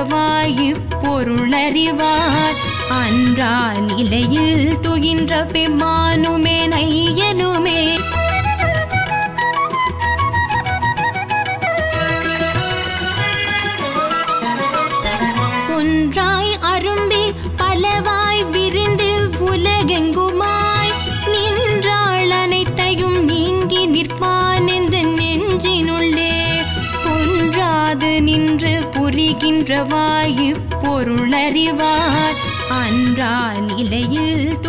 புரிகின்றவாய் பொருளறிவார் அன்றா நிலையில் துயின்ற பெம்மானுமே நையனுமே ஒன்றாய் அரும்பி பலவாய் விரிந்து உலகெங்குமாய் நின்றாள் அனைத்தையும் நீங்கி நிற்பான் இந்த நெஞ்சினுள்ளே ஒன்றாது நின்று புரிகின்றவாய் பொருளறிவார் அன்றா நிலையில்